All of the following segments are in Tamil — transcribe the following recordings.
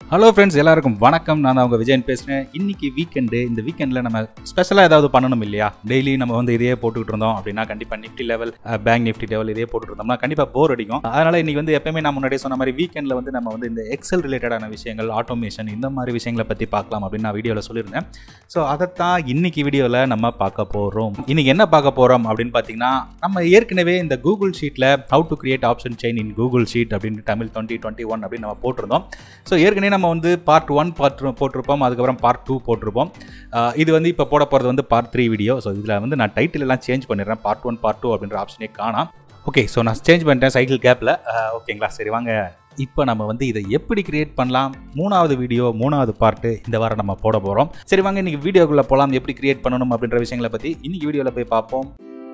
ஹலோ ஃப்ரெண்ட்ஸ் எல்லாருக்கும் வணக்கம் நான் உங்கள் விஜயன் பேசுகிறேன் இன்னைக்கு வீக்கெண்டு இந்த வீக்கெண்டில் நம்ம ஸ்பெஷலாக ஏதாவது பண்ணணும் இல்லையா டெய்லி நம்ம வந்து இதையே போட்டுக்கிட்டு இருந்தோம் அப்படின்னா கண்டிப்பாக Nifty level bank Nifty level இதே போட்டுட்டு இருந்தோம்னா கண்டிப்பாக போர் அடிக்கும் அதனால் இன்னைக்கு வந்து எப்பயுமே நான் முன்னாடியே சொன்ன மாதிரி வீக்கெண்டில் வந்து நம்ம வந்து இந்த எக்ஸல் ரிலேட்டடான விஷயங்கள் ஆட்டோமேஷன் இந்த மாதிரி விஷயங்களை பற்றி பார்க்கலாம் அப்படின்னு நான் வீடியோவில் சொல்லியிருந்தேன் ஸோ அதைத்தான் இன்னைக்கு வீடியோவில் நம்ம பார்க்க போகிறோம் இன்னைக்கு என்ன பார்க்க போகிறோம் அப்படின்னு பார்த்தீங்கன்னா நம்ம ஏற்கனவே இந்த கூகுள் ஷீட்டில் how to create option chain in Google sheet அப்படின்னு தமிழ் டுவெண்ட்டி டுவெண்ட்டி ஒன் அப்படின்னு நம்ம போட்டிருந்தோம் ஸோ ஏற்கனவே நம்ம வந்து பார்ட் ஒன் பார்ட் போட்டிருப்போம் அதுக்கப்புறம் பார்ட் டூ போட்டிருப்போம் ஆஹ் இது வந்து இப்போ போட போகிறது வந்து பார்ட் த்ரீ வீடியோ ஸோ இதில் வந்து நான் டைட்டில் எல்லாம் சேஞ்ச் பண்ணிடுறேன் பார்ட் ஒன் பார்ட் டூ அப்படின்ற ஆப்ஷனே காணாம் ஓகே ஸோ நான் சேஞ்ச் பண்ணிட்டேன் சைக்கிள் கேப்பில் ஓகேங்களா சரி வாங்க இப்போ நம்ம வந்து இதை எப்படி கிரியேட் பண்ணலாம் மூணாவது வீடியோ மூணாவது பார்ட்டு இந்த வாரம் நம்ம போட போகிறோம் சரி வாங்க இன்னைக்கு வீடியோக்குள்ளே போகலாம் எப்படி கிரியேட் பண்ணணும் அப்படின்ற விஷயங்களை பற்றி இன்னைக்கு வீடியோவில் போய் பார்ப்போம்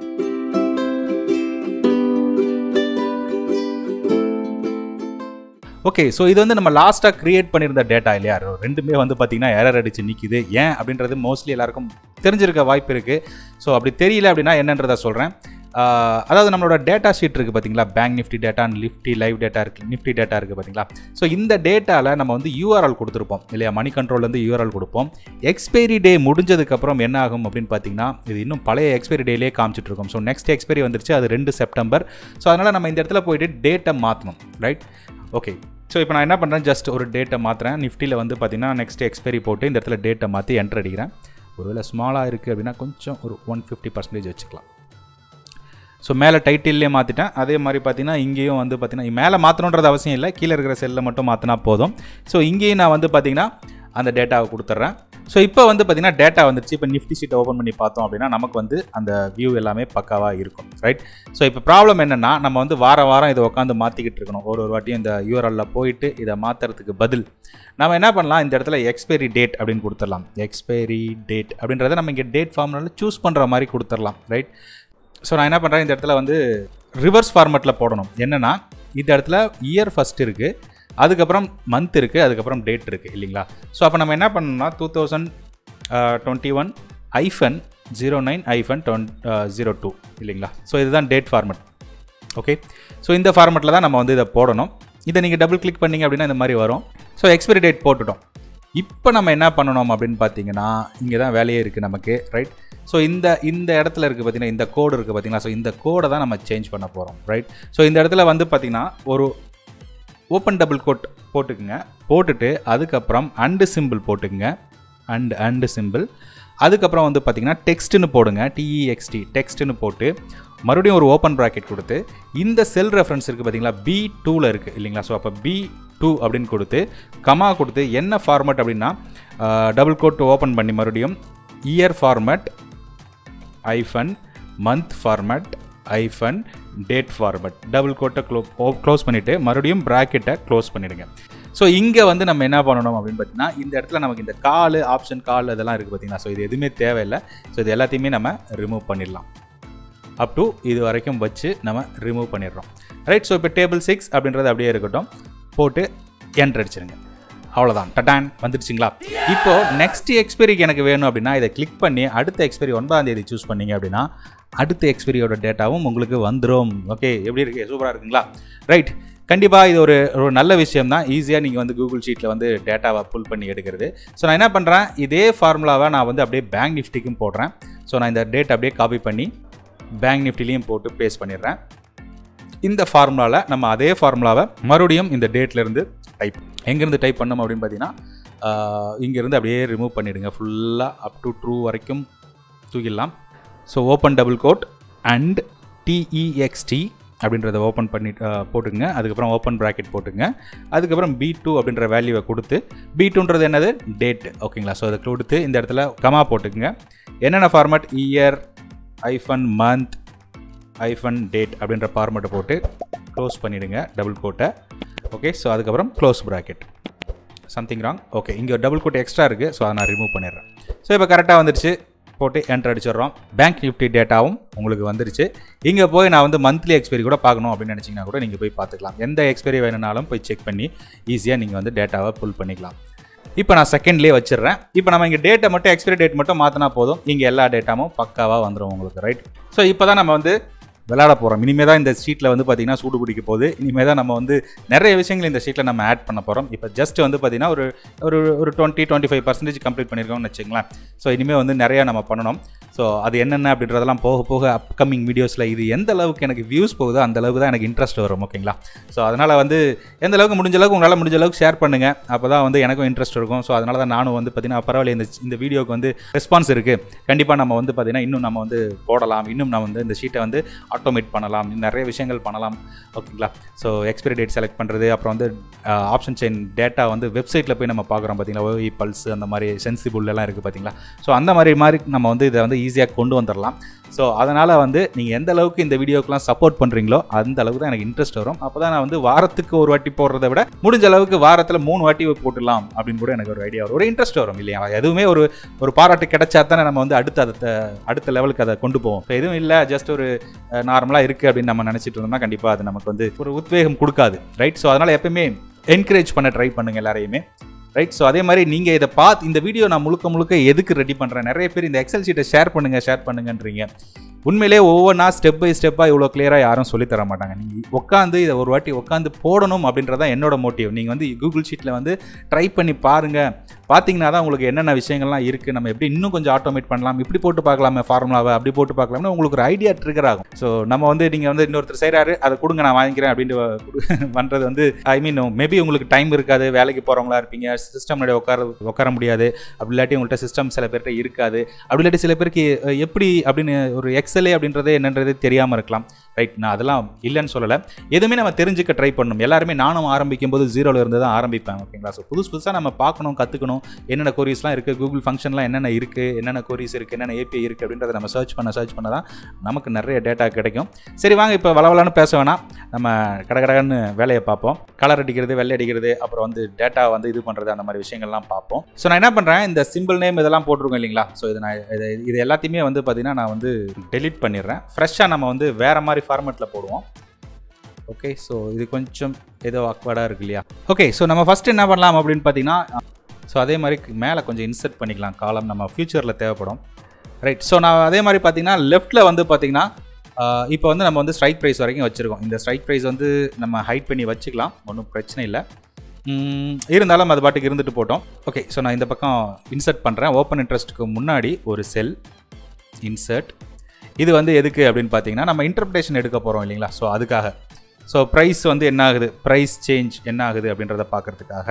ஓகே ஸோ இது வந்து நம்ம லாஸ்ட்டாக கிரியேட் பண்ணியிருந்த டேட்டா இல்லையா ரெண்டுமே வந்து பார்த்தீங்கன்னா எரர் அடிச்சு நிற்கிது ஏன் அப்படின்றது மோஸ்ட்லி எல்லாருக்கும் தெரிஞ்சிருக்க வாய்ப்பு இருக்குது ஸோ அப்படி தெரியல அப்படின்னா என்னன்றதை சொல்கிறேன் அதாவது நம்மளோட டேட்டா ஷீட் இருக்குது பார்த்தீங்களா bank Nifty data Nifty live data இருக்குது நிஃப்டி டேட்டா இருக்குது பார்த்தீங்களா ஸோ இந்த டேட்டாவில் நம்ம வந்து யூஆர்எல் கொடுத்துருப்போம் இல்லையா மணி கண்ட்ரோல்லேருந்து யூஆர்எல் கொடுப்போம் எக்ஸ்பைரி டே முடிஞ்சதுக்கப்புறம் என்ன ஆகும் அப்படின்னு பார்த்தீங்கன்னா இது இன்னும் பழைய எக்ஸ்பைரி டேலே காமிச்சிட்டு இருக்கோம் ஸோ நெக்ஸ்ட் எக்ஸ்பைரி வந்துருச்சு அது ரெண்டு செப்டம்பர் ஸோ அதனால் நம்ம இந்த இடத்துல போயிட்டு டேட்டை மாற்றணும் ரைட் ஓகே ஸோ இப்போ நான் என்ன பண்ணுறேன் ஜஸ்ட் ஒரு டேட்டை மாற்றுறேன் நிஃப்டியில் வந்து பார்த்தீங்கன்னா நெக்ஸ்ட் எக்ஸ்பைரி போட்டு இந்த இடத்துல டேட்டை மாற்றி என்டர் அடிக்கிறேன் ஒருவேளை ஸ்மாலாக இருக்குது அப்படின்னா கொஞ்சம் ஒரு ஒன் ஃபிஃப்டி பர்சன்டேஜ் வச்சுக்கலாம் ஸோ மேலே டைட்டில்லே மாற்றிட்டேன் அதே மாதிரி பார்த்தீங்கன்னா இங்கேயும் வந்து பார்த்தீங்கன்னா மேலே மாற்றணுன்றது அவசியம் இல்லை கீழே இருக்கிற செல்லில் மட்டும் மாற்றினா போதும் ஸோ இங்கேயும் நான் வந்து பார்த்தீங்கன்னா அந்த டேட்டாவை கொடுத்துட்றேன் ஸோ இப்போ வந்து பார்த்தீங்கன்னா டேட்டா வந்துருச்சு இப்போ நிஃப்டி சீட்டை ஓப்பன் பண்ணி பார்த்தோம் அப்படின்னா நமக்கு வந்து அந்த வியூ எல்லாமே பக்காவாக இருக்கும் ரைட் ஸோ இப்போ ப்ராப்ளம் என்னென்னா நம்ம வந்து வார வாரம் இதை உட்காந்து மாற்றிக்கிட்டு இருக்கணும் ஒரு ஒரு வாட்டியும் இந்த யூஆர்எல்ல போயிட்டு இதை மாற்றுறதுக்கு பதில் நம்ம என்ன பண்ணலாம் இந்த இடத்துல எக்ஸ்பைரி டேட் அப்படின்னு கொடுத்துடலாம் எக்ஸ்பைரி டேட் அப்படின்றத நம்ம இங்கே டேட் ஃபார்ம்னால சூஸ் பண்ணுற மாதிரி கொடுத்துடலாம் ரைட் ஸோ நான் என்ன பண்ணுறேன் இந்த இடத்துல வந்து ரிவர்ஸ் ஃபார்மெட்டில் போடணும் என்னென்னா இந்த இடத்துல இயர் ஃபஸ்ட் இருக்குது அதுக்கப்புறம் மந்த் இருக்குது அதுக்கப்புறம் டேட் இருக்குது இல்லைங்களா ஸோ அப்போ நம்ம என்ன பண்ணணும்னா two thousand twenty one hyphen zero nine hyphen twenty zero two இல்லைங்களா ஸோ இதுதான் டேட் ஃபார்மெட் ஓகே ஸோ இந்த ஃபார்மெட்டில் தான் நம்ம வந்து இதை போடணும் இதை நீங்கள் டபுள் கிளிக் பண்ணிங்க அப்படின்னா இந்த மாதிரி வரும் ஸோ எக்ஸ்பைரி டேட் போட்டுட்டோம் இப்போ நம்ம என்ன பண்ணணும் அப்படின்னு பார்த்தீங்கன்னா இங்கே தான் வேலையே இருக்குது நமக்கு ரைட் ஸோ இந்த இந்த இடத்துல இருக்குது பார்த்தீங்கன்னா இந்த கோடு இருக்குது பார்த்தீங்களா ஸோ இந்த கோடை தான் நம்ம சேஞ்ச் பண்ண போகிறோம் ரைட் ஸோ இந்த இடத்துல வந்து பார்த்தீங்கன்னா ஒரு ஓப்பன் டபுள் கோட் போட்டுக்குங்க போட்டுட்டு அதுக்கப்புறம் அண்டு சிம்பிள் போட்டுக்குங்க அண்ட் அண்டு சிம்பிள் அதுக்கப்புறம் வந்து பார்த்தீங்கன்னா டெக்ஸ்ட்டுன்னு போடுங்க டிஇஎக்ஸ்டி டெக்ஸ்ட்டுன்னு போட்டு மறுபடியும் ஒரு ஓப்பன் ப்ராக்கெட் கொடுத்து இந்த செல் ரெஃபரன்ஸ் இருக்குது பார்த்தீங்களா பி டூவில் இருக்குது இல்லைங்களா ஸோ அப்போ பி டூ அப்படின்னு கொடுத்து கமா கொடுத்து என்ன ஃபார்மட் அப்படின்னா டபுள் கோட் ஓப்பன் பண்ணி மறுபடியும் year format hyphen month format hyphen date format double கோட்டை க்ளோ க்ளோஸ் பண்ணிவிட்டு மறுபடியும் ப்ராக்கெட்டை க்ளோஸ் பண்ணிவிடுங்க ஸோ இங்கே வந்து நம்ம என்ன பண்ணணும் அப்படின்னு பார்த்தீங்கன்னா இந்த இடத்துல நமக்கு இந்த கால் ஆப்ஷன் கால் இதெல்லாம் இருக்குது பார்த்தீங்கன்னா ஸோ இது எதுவுமே தேவையில்லை ஸோ இது எல்லாத்தையுமே நம்ம ரிமூவ் பண்ணிடலாம் அப் டு இது வரைக்கும் வச்சு நம்ம ரிமூவ் பண்ணிடுறோம் ரைட் ஸோ இப்போ டேபிள் சிக்ஸ் அப்படின்றது அப்படியே இருக்கட்டும் போட்டு என்ட்ரு அடிச்சிருங்க அவ்வளோதான் டட்டான் வந்துடுச்சிங்களா இப்போ நெக்ஸ்ட் எக்ஸ்பைரிக்கு எனக்கு வேணும் அப்படின்னா இதை கிளிக் பண்ணி அடுத்த எக்ஸ்பைரி ஒன்பதாம் தேதி சூஸ் பண்ணீங்க அப்படின்னா அடுத்த எக்ஸ்பைரியோட டேட்டாவும் உங்களுக்கு வந்துடும் ஓகே எப்படி இருக்கு சூப்பராக இருக்குங்களா ரைட் கண்டிப்பாக இது ஒரு ஒரு நல்ல விஷயம் தான் ஈஸியாக நீங்கள் வந்து கூகுள் ஷீட்டில் வந்து டேட்டாவை புல் பண்ணி எடுக்கிறது ஸோ நான் என்ன பண்ணுறேன் இதே ஃபார்முலாவை நான் வந்து அப்படியே பேங்க் நிஃப்டிக்கும் போடுறேன் ஸோ நான் இந்த டேட் அப்படியே காப்பி பண்ணி பேங்க் நிஃப்டிலையும் போட்டு பேஸ்ட் பண்ணிடுறேன் இந்த ஃபார்முலாவில் நம்ம அதே ஃபார்முலாவை மறுபடியும் இந்த டேட்லேருந்து டைப் எங்கேருந்து டைப் பண்ணோம் அப்படின்னு பார்த்தீங்கன்னா இங்கேருந்து அப்படியே ரிமூவ் பண்ணிவிடுங்க ஃபுல்லாக அப் டு ட்ரூ வரைக்கும் தூக்கிடலாம் so open double quote and TEXT அப்படின்றத ஓப்பன் பண்ணி போட்டுங்க அதுக்கப்புறம் ஓப்பன் ப்ராக்கெட் போட்டுங்க அதுக்கப்புறம் பி டூ அப்படின்ற வேல்யூவை கொடுத்து பி டூன்றது என்னது டேட் ஓகேங்களா ஸோ அதை கொடுத்து இந்த இடத்துல கமா போட்டுக்குங்க என்னென்ன format year hyphen month hyphen date அப்படின்ற ஃபார்மெட்டை போட்டு க்ளோஸ் பண்ணிவிடுங்க டபுள் கோட்டை ஓகே ஸோ அதுக்கப்புறம் close bracket something wrong okay இங்கே டபுள் கோட் எக்ஸ்ட்ரா இருக்குது ஸோ அதை நான் ரிமூவ் பண்ணிடுறேன் ஸோ இப்போ கரெக்டாக வந்துருச்சு போட்டு என்ட்ரு அடிச்சிடுறோம் பேங்க் நிஃப்டி டேட்டாவும் உங்களுக்கு வந்துருச்சு இங்கே போய் நான் வந்து மந்த்லி எக்ஸ்பைரி கூட பார்க்கணும் அப்படின்னு நினச்சிங்கன்னா கூட நீங்கள் போய் பார்த்துக்கலாம் எந்த எக்ஸ்பைரி வேணுனாலும் போய் செக் பண்ணி ஈஸியாக நீங்கள் வந்து டேட்டாவை புல் பண்ணிக்கலாம் இப்போ நான் செகண்ட்லேயே வச்சிடுறேன் இப்போ நம்ம இங்கே டேட்டை மட்டும் எக்ஸ்பைரி டேட் மட்டும் மாற்றினா போதும் இங்கே எல்லா டேட்டாவும் பக்காவாக வந்துடும் உங்களுக்கு ரைட் ஸோ இப்போ தான் நம்ம வந்து விளையாட போகிறோம் இனிமேல் தான் இந்த ஷீட்டில் வந்து பார்த்திங்கன்னா சூடு பிடிக்க போகுது இனிமேல் தான் நம்ம வந்து நிறைய விஷயங்கள் இந்த ஷீட்டில் நம்ம ஆட் பண்ண போகிறோம் இப்போ ஜஸ்ட் வந்து பார்த்திங்கன்னா ஒரு ஒரு ஒரு twenty twenty five percentage complete பண்ணியிருக்கோம்னு வச்சுங்களேன் ஸோ இனிமேல் வந்து நிறையா நம்ம பண்ணணும் ஸோ அது என்னென்ன அப்படின்றதெல்லாம் போக போக அப்கமிங் வீடியோஸில் இது எந்த அளவுக்கு எனக்கு வியூஸ் போகுதோ அந்த அளவுக்கு தான் எனக்கு இன்ட்ரெஸ்ட் வரும் ஓகேங்களா ஸோ அதனால் வந்து எந்த அளவுக்கு முடிஞ்ச அளவுக்கு உங்களால் முடிஞ்ச அளவுக்கு ஷேர் பண்ணுங்கள் அப்போ தான் வந்து எனக்கும் இன்ட்ரெஸ்ட் இருக்கும் ஸோ அதனால தான் நானும் வந்து பார்த்தீங்கன்னா பரவாயில்ல இந்த இந்த வீடியோக்கு வந்து ரெஸ்பான்ஸ் இருக்குது கண்டிப்பாக நம்ம வந்து பார்த்தீங்கன்னா இன்னும் நம்ம வந்து போடலாம் இன்னும் நம்ம வந்து இந்த ஷீட்டை வந்து ஆட்டோமேட் பண்ணலாம் இன்னும் நிறைய விஷயங்கள் பண்ணலாம் ஓகேங்களா ஸோ எக்ஸ்பைரி டேட் செலக்ட் பண்ணுறது அப்புறம் வந்து ஆப்ஷன் செயின் டேட்டா வந்து வெப்சைட்டில் போய் நம்ம பார்க்குறோம் பார்த்தீங்களா ஓஇ பல்ஸ் அந்த மாதிரி சென்சிபிள் எல்லாம் இருக்குது பார்த்தீங்களா ஸோ அந்த மாதிரி மாதிரி நம்ம வந்து இதை வந்து ஈஸியாக கொண்டு வந்துடலாம் ஸோ அதனால் வந்து நீங்கள் எந்த அளவுக்கு இந்த வீடியோக்கெலாம் சப்போர்ட் பண்ணுறீங்களோ அந்த அளவுக்கு தான் எனக்கு இன்ட்ரெஸ்ட் வரும் அப்போ தான் நான் வந்து வாரத்துக்கு ஒரு வாட்டி போடுறத விட முடிஞ்ச அளவுக்கு வாரத்தில் மூணு வாட்டி போட்டுடலாம் அப்படின்னு கூட எனக்கு ஒரு ஐடியா வரும் ஒரு இன்ட்ரெஸ்ட் வரும் இல்லையா எதுவுமே ஒரு ஒரு பாராட்டு கிடைச்சா தானே நம்ம வந்து அடுத்த அடுத்த அடுத்த லெவலுக்கு அதை கொண்டு போவோம் இப்போ எதுவும் இல்லை ஜஸ்ட் ஒரு நார்மலாக இருக்குது அப்படின்னு நம்ம நினச்சிட்டு இருந்தோம்னா கண்டிப்பாக அது நமக்கு வந்து ஒரு உத்வேகம் கொடுக்காது ரைட் ஸோ அதனால் எப்பயுமே என்கரேஜ் பண்ண ட்ரை பண்ணுங்கள் எல்லாரையுமே ரைட் ஸோ அதே மாதிரி நீங்கள் இதை பார்த்து இந்த வீடியோ நான் முழுக்க முழுக்க எதுக்கு ரெடி பண்ணுறேன் நிறைய பேர் இந்த எக்ஸல் ஷீட்டை ஷேர் பண்ணுங்கள் ஷேர் பண்ணுங்கன்றீங்க உண்மையிலே ஒவ்வொன்றா ஸ்டெப் பை ஸ்டெப்பாக இவ்வளோ கிளியராக யாரும் சொல்லித் தர மாட்டாங்க நீங்கள் உட்காந்து இதை ஒரு வாட்டி உட்காந்து போடணும் அப்படின்றதான் என்னோட மோட்டிவ் நீங்கள் வந்து கூகுள் ஷீட்டில் வந்து ட்ரை பண்ணி பாருங்கள் பார்த்தீங்கன்னா தான் உங்களுக்கு என்னென்ன விஷயங்கள்லாம் இருக்குது நம்ம எப்படி இன்னும் கொஞ்சம் ஆட்டோமேட் பண்ணலாம் இப்படி போட்டு பார்க்கலாமே ஃபார்முலாவை அப்படி போட்டு பார்க்கலாம்னு உங்களுக்கு ஒரு ஐடியா ட்ரிகர் ஆகும் ஸோ நம்ம வந்து நீங்கள் வந்து இன்னொருத்தர் செய்கிறாரு அதை கொடுங்க நான் வாங்கிக்கிறேன் அப்படின்ட்டு பண்ணுறது வந்து ஐ மீன் மேபி உங்களுக்கு டைம் இருக்காது வேலைக்கு போகிறவங்களா இருப்பீங்க சிஸ்டம் முன்னாடி உட்கார உட்கார முடியாது அப்படி இல்லாட்டி உங்கள்கிட்ட சிஸ்டம் சில பேர்கிட்ட இருக்காது அப்படி இல்லாட்டி சில பேருக்கு அஹ், எப்படி அப்படின்னு ஒரு எக்ஸலே அப்படின்றதே என்னன்றதே தெரியாமல் இருக்கலாம் ரைட் நான் அதெல்லாம் இல்லைன்னு சொல்லலை எதுவுமே நம்ம தெரிஞ்சுக்க ட்ரை பண்ணணும் எல்லாருமே நானும் ஆரம்பிக்கும் போது ஜீரோவில் இருந்து தான் ஆரம்பிப்பேன் ஓகேங்களா ஸோ புதுசு புதுசாக நம்ம பார்க்கணும் கற்றுக்கணும் என்னென்ன கோரிஸ்லாம் இருக்குது கூகுள் ஃபங்க்ஷன்லாம் என்னென்ன இருக்குது என்னென்ன கோரிஸ் இருக்குது என்னென்ன ஏபிஐ இருக்குது அப்படின்றத நம்ம சர்ச் பண்ண சர்ச் பண்ண தான் நமக்கு நிறைய டேட்டா கிடைக்கும் சரி வாங்க இப்போ வளவலான்னு பேச வேணாம் நம்ம கடகடன்னு வேலையை பார்ப்போம் கலர் அடிக்கிறது வெள்ளை அடிக்கிறது அப்புறம் வந்து டேட்டா வந்து இது பண்ணுறது அந்த மாதிரி விஷயங்கள்லாம் பார்ப்போம் ஸோ நான் என்ன பண்ணுறேன் இந்த சிம்பிள் நேம் இதெல்லாம் போட்டிருக்கோம் இல்லைங்களா ஸோ இது நான் இது இது எல்லாத்தையுமே வந்து பார்த்தீங்கன்னா நான் வந்து டெலீட் பண்ணிடுறேன் ஃப்ரெஷ்ஷாக நம்ம வந்து வேறு மாதிரி ஃபார்மேட்டில் போடுவோம் ஓகே ஸோ இது கொஞ்சம் ஏதோ அக்வர்டாக இருக்கு இல்லையா ஓகே ஸோ நம்ம ஃபஸ்ட் என்ன பண்ணலாம் அப்படின்னு பார்த்தீங்கன்னா ஸோ அதே மாதிரி மேலே கொஞ்சம் இன்சர்ட் பண்ணிக்கலாம் காலம் நம்ம ஃப்யூச்சரில் தேவைப்படும் ரைட் ஸோ நான் அதே மாதிரி பார்த்தீங்கன்னா லெஃப்ட்டில் வந்து பார்த்தீங்கன்னா இப்போ வந்து நம்ம வந்து ஸ்ட்ரைக் ப்ரைஸ் வரைக்கும் வச்சுருக்கோம் இந்த ஸ்ட்ரைக் ப்ரைஸ் வந்து நம்ம ஹைட் பண்ணி வச்சுக்கலாம் ஒன்றும் பிரச்சனை இல்லை ம், இருந்தாலும் அது பாட்டுக்கு இருந்துட்டு போட்டோம் ஓகே ஸோ நான் இந்த பக்கம் இன்சர்ட் பண்ணுறேன் ஓப்பன் இன்ட்ரெஸ்ட்டுக்கு முன்னாடி ஒரு செல் இன்சர்ட் இது வந்து எதுக்கு அப்படின்னு பார்த்தீங்கன்னா நம்ம இன்டர்பிரேஷன் எடுக்க போகிறோம் இல்லைங்களா ஸோ அதுக்காக ஸோ ப்ரைஸ் வந்து என்ன ஆகுது ப்ரைஸ் சேஞ்ச் என்ன ஆகுது அப்படின்றத பார்க்கறதுக்காக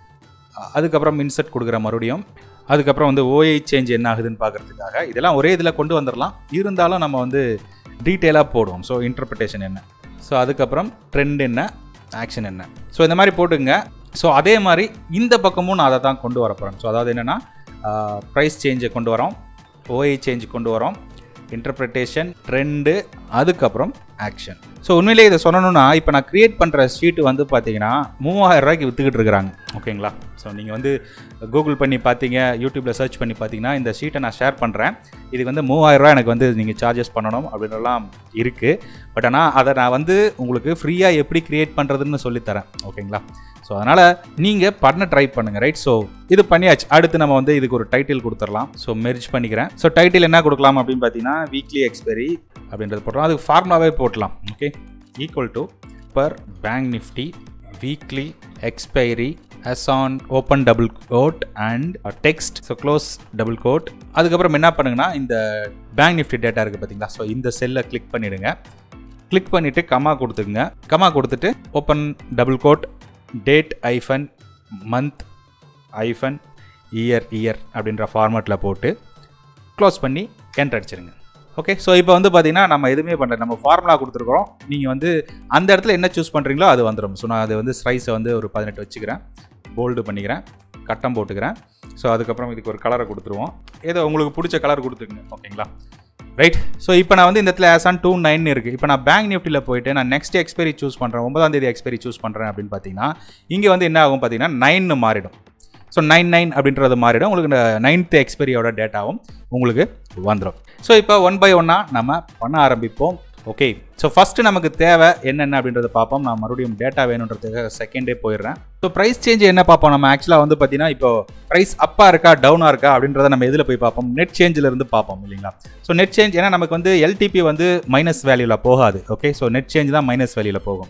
அ- அதுக்கப்புறம் இன்சர்ட் கொடுக்குற மறுபடியும் அதுக்கப்புறம் வந்து ஓஐ சேஞ்ச் என்ன ஆகுதுன்னு பார்க்கறதுக்காக இதெல்லாம் ஒரே இதில் கொண்டு வந்துடலாம் இருந்தாலும் நம்ம வந்து டீட்டெயிலாக போடுவோம் ஸோ இன்டர்பிரிட்டேஷன் என்ன ஸோ அதுக்கப்புறம் ட்ரெண்ட் என்ன ஆக்ஷன் என்ன ஸோ இந்த மாதிரி போட்டுங்க ஸோ அதே மாதிரி இந்த பக்கமும் நான் அதை தான் கொண்டு வர போகிறேன் ஸோ அதாவது என்னென்னா ப்ரைஸ் சேஞ்சை கொண்டு வரோம் ஓஐ சேஞ்ச் கொண்டு வரோம் இன்டர்பிரிட்டேஷன் ட்ரெண்டு அதுக்கப்புறம் ஆக்ஷன் ஸோ உண்மையிலேயே இதை சொல்லணும்னா இப்போ நான் கிரியேட் பண்ணுற ஷீட்டு வந்து பார்த்தீங்கன்னா மூவாயிரம் ரூபாய்க்கு விற்றுக்கிட்டு இருக்கிறாங்க ஓகேங்களா ஸோ நீங்கள் வந்து கூகுள் பண்ணி பார்த்தீங்க யூடியூப்பில் சர்ச் பண்ணி பார்த்தீங்கன்னா இந்த ஷீட்டை நான் ஷேர் பண்ணுறேன் இதுக்கு வந்து மூவாயிரம் ரூபாய் எனக்கு வந்து நீங்கள் சார்ஜஸ் பண்ணணும் அப்படின்றலாம் இருக்குது பட் ஆனால் அதை நான் வந்து உங்களுக்கு ஃப்ரீயாக எப்படி கிரியேட் பண்ணுறதுன்னு சொல்லித்தரேன் ஓகேங்களா ஸோ அதனால் நீங்கள் பண்ண ட்ரை பண்ணுங்கள் ரைட் ஸோ இது பண்ணியாச்சு அடுத்து நம்ம வந்து இதுக்கு ஒரு டைட்டில் கொடுத்துடலாம் ஸோ மெர்ஜ் பண்ணிக்கிறேன் ஸோ டைட்டில் என்ன கொடுக்கலாம் அப்படின்னு பார்த்தீங்கன்னா வீக்லி எக்ஸ்பெரி அப்படின்றது போட்டுறோம் அதுக்கு ஃபார்முலாவே போட்டலாம் okay equal to per bank Nifty weekly expiry as on open double quote and text so close double quote அதுக்கப்புறம் என்ன பண்ணுங்கன்னா இந்த பேங்க் நிஃப்டி டேட்டா இருக்குது பார்த்தீங்களா ஸோ இந்த செல்லை கிளிக் பண்ணிவிடுங்க கிளிக் பண்ணிவிட்டு கமா கொடுத்துக்குங்க கமா கொடுத்துட்டு open double quote date hyphen month hyphen year year அப்படின்ற ஃபார்மேட்டில் போட்டு க்ளோஸ் பண்ணி என்டர் அடிச்சிருங்க ஓகே ஸோ இப்போ வந்து பார்த்தீங்கன்னா நம்ம எதுவுமே பண்ணல நம்ம ஃபார்முலா கொடுத்துருக்குறோம் நீங்கள் வந்து அந்த இடத்துல என்ன சூஸ் பண்ணுறீங்களோ அது வந்துடும் ஸோ நான் அது வந்து ஸ்லைஸை வந்து ஒரு பதினெட்டு வச்சுக்கிறேன் போல்டு பண்ணிக்கிறேன் கட்டம் போட்டுக்கிறேன் ஸோ அதுக்கப்புறம் இதுக்கு ஒரு கலரை கொடுத்துருவோம் ஏதோ உங்களுக்கு பிடிச்ச கலர் கொடுத்துக்குங்க ஓகேங்களா ரைட் ஸோ இப்போ நான் வந்து இந்த இடத்துல ஆஸ் ஆன் டூ நைன் இருக்குது இப்போ நான் பேங்க் நிஃப்டியில் போயிட்டு நான் நெக்ஸ்ட் எக்ஸ்பைரி சூஸ் பண்ணுறேன் ஒன்பதாம் தேதி எக்ஸ்பைரி சூஸ் பண்ணுறேன் அப்படின்னு பார்த்தீங்கன்னா இங்கே வந்து என்ன ஆகும் பார்த்தீங்கன்னா நைன்னு மாறிடும் ஸோ நைன் நைன் அப்படின்றது மாறிடும் உங்களுக்கு இந்த நைன்த் எக்ஸ்பைரியோட டேட்டாவும் உங்களுக்கு வந்துடும் ஸோ இப்போ ஒன் பை ஒன்னாக நம்ம பண்ண ஆரம்பிப்போம் ஓகே ஸோ ஃபஸ்ட்டு நமக்கு தேவை என்னென்ன அப்படின்றத பார்ப்போம் நான் மறுபடியும் டேட்டா வேணுன்றதுக்காக செகண்டே போயிடுறேன் ஸோ ப்ரைஸ் சேஞ்ச் என்ன பார்ப்போம் நம்ம ஆக்சுவலாக வந்து பார்த்தீங்கன்னா இப்போ ப்ரைஸ் அப்பா இருக்கா டவுனாக இருக்கா அப்படின்றத நம்ம எதில் போய் பார்ப்போம் நெட் சேஞ்சில் இருந்து பார்ப்போம் இல்லைங்களா ஸோ நெட் சேஞ்ச் ஏன்னா நமக்கு வந்து எல்டிபி வந்து மைனஸ் வேல்யூவில் போகாது ஓகே ஸோ நெட் சேஞ்ச் தான் மைனஸ் வேல்யூவில் போகும்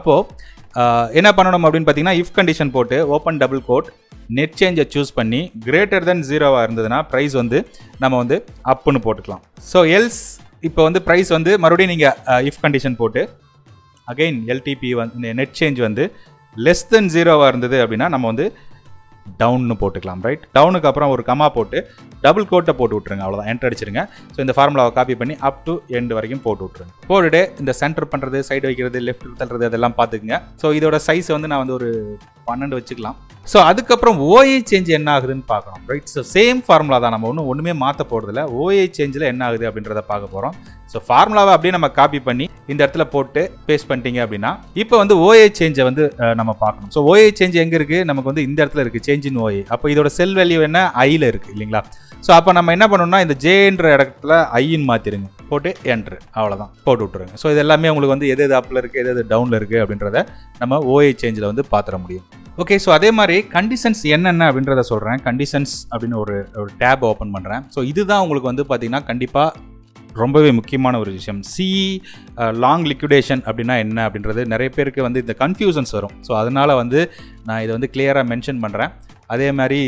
அப்போது என்ன பண்ணணும் அப்படின்னு பார்த்தீங்கன்னா இஃப் கண்டிஷன் போட்டு ஓப்பன் டபுள் கோட் நெட் சேஞ்சை சூஸ் பண்ணி கிரேட்டர் தென் ஜீரோவாக இருந்ததுன்னா ப்ரைஸ் வந்து நம்ம வந்து அப்புன்னு போட்டுக்கலாம் ஸோ எல்ஸ் இப்போ வந்து ப்ரைஸ் வந்து மறுபடியும் நீங்கள் இஃப் கண்டிஷன் போட்டு அகைன் எல்டிபி வந்து நெட் சேஞ்ச் வந்து லெஸ் தென் ஜீரோவாக இருந்தது அப்படின்னா நம்ம வந்து டவுன்னு போட்டுக்கலாம் ரைட் டவுனுக்கு அப்புறம் ஒரு கமா போட்டு டபுள் கோட்டை போட்டு விட்ருங்க அவ்வளோதான் என்டர் அடிச்சிருங்க ஸோ இந்த ஃபார்முலாவை காப்பி பண்ணி அப் டு எண்ட் வரைக்கும் போட்டு விட்ருங்க போட்டுட்டு இந்த சென்டர் பண்ணுறது சைடு வைக்கிறது லெஃப்ட் தள்ளுறது அதெல்லாம் பார்த்துக்குங்க ஸோ இதோட சைஸ் வந்து நான் வந்து ஒரு பன்னெண்டு வச்சுக்கலாம் ஸோ அதுக்கப்புறம் ஓஏ சேஞ்ச் என்ன ஆகுதுன்னு பார்க்கணும் ரைட் ஸோ சேம் ஃபார்முலா தான் நம்ம ஒன்றும் ஒன்றுமே மாற்ற போகிறதில்ல ஓஏ சேஞ்சில் என்ன ஆகுது அப்படின்றத பார்க்க போகிறோம் ஸோ ஃபார்முலாவை அப்படியே நம்ம காப்பி பண்ணி இந்த இடத்துல போட்டு பேஸ்ட் பண்ணிட்டீங்க அப்படின்னா இப்போ வந்து ஓஏ சேஞ்சை வந்து அஹ், நம்ம பார்க்கணும் ஸோ ஓஏ சேஞ்ச் எங்கே இருக்குது நமக்கு வந்து இந்த இடத்துல இருக்குது சேஞ்ச் இன் ஓஏ அப்போ இதோட செல் வேல்யூ என்ன ஐயில் இருக்குது இல்லைங்களா ஸோ அப்போ நம்ம என்ன பண்ணணும்னா இந்த ஜேன்ற இடத்துல ஐன்னு மாற்றிடுங்க போட்டு என்ட்ரு அவ்வளோதான் போட்டு விட்ருங்க ஸோ இது எல்லாமே உங்களுக்கு வந்து எது எது அப்பில் இருக்குது எது எது டவுனில் இருக்குது அப்படின்றத நம்ம ஓஏ சேஞ்சில் வந்து பார்த்துட முடியும் ஓகே ஸோ அதே மாதிரி கண்டிஷன்ஸ் என்னென்ன அப்படின்றத சொல்கிறேன் கண்டிஷன்ஸ் அப்படின்னு ஒரு ஒரு டேப் ஓப்பன் பண்ணுறேன் ஸோ இதுதான் உங்களுக்கு வந்து பார்த்தீங்கன்னா கண்டிப்பாக ரொம்பவே முக்கியமான ஒரு விஷயம் சி லாங் லிக்விடேஷன் அப்படின்னா என்ன அப்படின்றது நிறைய பேருக்கு வந்து இந்த கன்ஃபியூஷன்ஸ் வரும் ஸோ அதனால் வந்து நான் இதை வந்து கிளியராக மென்ஷன் பண்ணுறேன் அதே மாதிரி